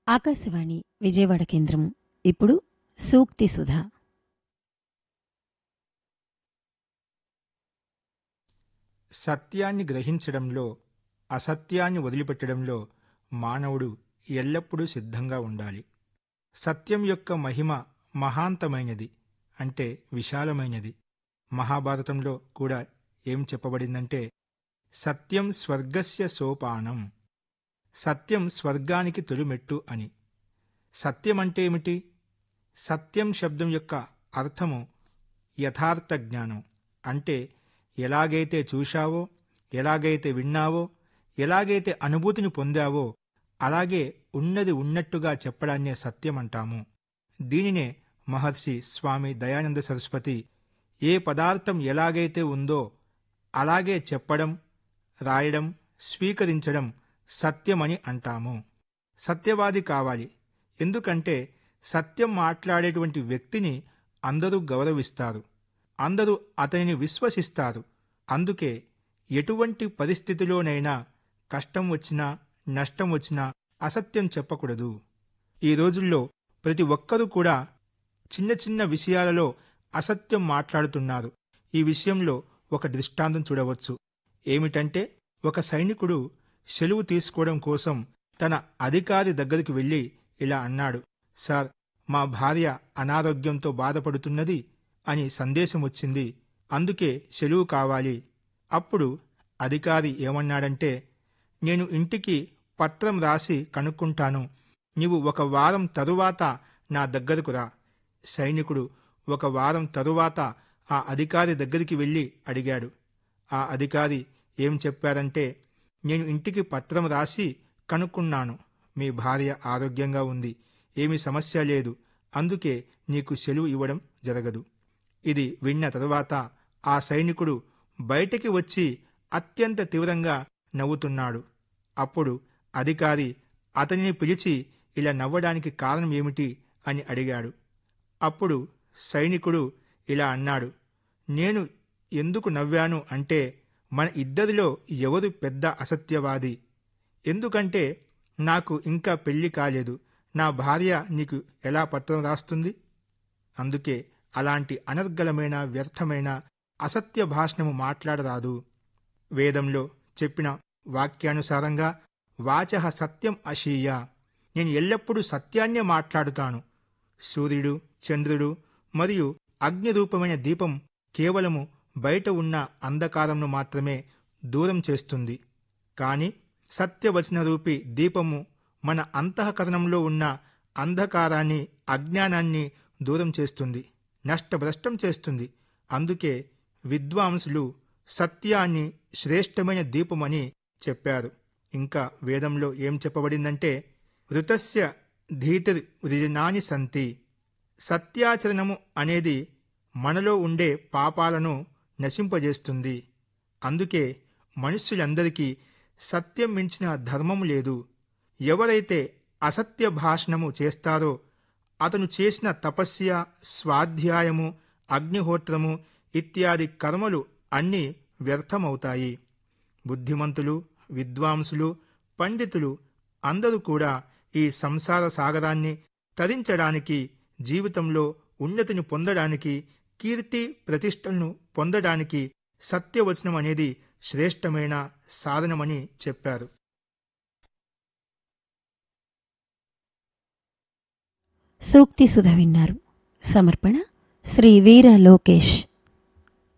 ఆకాశవాణి విజయవాడ కేంద్రం ఇప్పుడు సూక్తి సుధా సత్యాన్ని గ్రహించడంలో అసత్యాన్ని వదిలిపెట్టడంలో మానవుడు ఎల్లప్పుడూ సిద్ధంగా ఉండాలి సత్యం యొక్క మహిమ మహాంతమైనది అంటే విశాలమైనది మహాభారతంలో కూడా ఏం చెప్పబడిందంటే సత్యం స్వర్గస్య సోపానం సత్యం స్వర్గానికి తొలిమెట్టు అని సత్యం అంటే ఏమిటి సత్యం శబ్దం యొక్క అర్థము యథార్థ జ్ఞానం అంటే ఎలాగైతే చూశావో ఎలాగైతే విన్నావో ఎలాగైతే అనుభూతిని పొందావో అలాగే ఉన్నది ఉన్నట్టుగా చెప్పడాన్నే సత్యం అంటాము దీనినే మహర్షి స్వామి దయానంద సరస్వతి ఏ పదార్థం ఎలాగైతే ఉందో అలాగే చెప్పడం రాయడం స్వీకరించడం సత్యమని అంటాము సత్యవాది కావాలి ఎందుకంటే సత్యం మాట్లాడేటువంటి వ్యక్తిని అందరూ గౌరవిస్తారు అందరూ అతనిని విశ్వసిస్తారు అందుకే ఎటువంటి పరిస్థితిలోనైనా కష్టం వచ్చినా నష్టం వచ్చినా అసత్యం చెప్పకూడదు ఈ రోజుల్లో ప్రతి ఒక్కరూ కూడా చిన్న చిన్న విషయాలలో అసత్యం మాట్లాడుతున్నారు ఈ విషయంలో ఒక దృష్టాంతం చూడవచ్చు ఏమిటంటే ఒక సైనికుడు సెలవు తీసుకోవడం కోసం తన అధికారి దగ్గరికి వెళ్ళి ఇలా అన్నాడు సార్ మా భార్య అనారోగ్యంతో బాధపడుతున్నది అని సందేశం వచ్చింది అందుకే సెలవు కావాలి అప్పుడు అధికారి ఏమన్నాడంటే నేను ఇంటికి పత్రం రాసి కనుక్కుంటాను నీవు ఒక వారం తరువాత నా దగ్గరకు రా సైనికుడు ఒక వారం తరువాత ఆ అధికారి దగ్గరికి వెళ్ళి అడిగాడు ఆ అధికారి ఏం చెప్పారంటే నేను ఇంటికి పత్రం రాసి కనుక్కున్నాను మీ భార్య ఆరోగ్యంగా ఉంది ఏమీ సమస్య లేదు అందుకే నీకు సెలవు ఇవ్వడం జరగదు ఇది విన్న తరువాత ఆ సైనికుడు బయటికి వచ్చి అత్యంత తీవ్రంగా నవ్వుతున్నాడు అప్పుడు అధికారి అతనిని పిలిచి ఇలా నవ్వడానికి కారణం ఏమిటి అని అడిగాడు అప్పుడు సైనికుడు ఇలా అన్నాడు నేను ఎందుకు నవ్వాను అంటే మన ఇద్దరిలో ఎవరు పెద్ద అసత్యవాది ఎందుకంటే నాకు ఇంకా పెళ్లి కాలేదు నా భార్య నీకు ఎలా పత్రం రాస్తుంది అందుకే అలాంటి అనర్గళమైన వ్యర్థమైన అసత్య భాషణము మాట్లాడరాదు వేదంలో చెప్పిన వాక్యానుసారంగా వాచ సత్యం అశీయ నేను ఎల్లప్పుడూ సత్యాన్నే మాట్లాడుతాను సూర్యుడు చంద్రుడు మరియు అగ్ని రూపమైన దీపం కేవలము బయట ఉన్న అంధకారంను మాత్రమే దూరం చేస్తుంది కాని సత్యవచన రూపి దీపము మన అంతఃకరణంలో ఉన్న అంధకారాన్ని అజ్ఞానాన్ని దూరం చేస్తుంది నష్టభ్రష్టం చేస్తుంది అందుకే విద్వాంసులు సత్యాన్ని శ్రేష్టమైన దీపమని చెప్పారు ఇంకా వేదంలో ఏం చెప్పబడిందంటే ఋతస్య ధీతిర్ వృజనాని సంతి సత్యాచరణము అనేది మనలో ఉండే పాపాలను నశింపజేస్తుంది అందుకే మనుష్యులందరికీ సత్యం మించిన ధర్మం లేదు ఎవరైతే అసత్య భాషణము చేస్తారో అతను చేసిన తపస్య స్వాధ్యాయము అగ్నిహోత్రము ఇత్యాది కర్మలు అన్నీ వ్యర్థమవుతాయి బుద్ధిమంతులు విద్వాంసులు పండితులు అందరూ కూడా ఈ సంసార సాగరాన్ని తరించడానికి జీవితంలో ఉన్నతిని పొందడానికి కీర్తి ప్రతిష్టలను పొందడానికి సత్యవచనం అనేది శ్రేష్టమైన సాధనమని చెప్పారు సూక్తి సుధ విన్నారు సమర్పణ శ్రీ వీర లోకేష్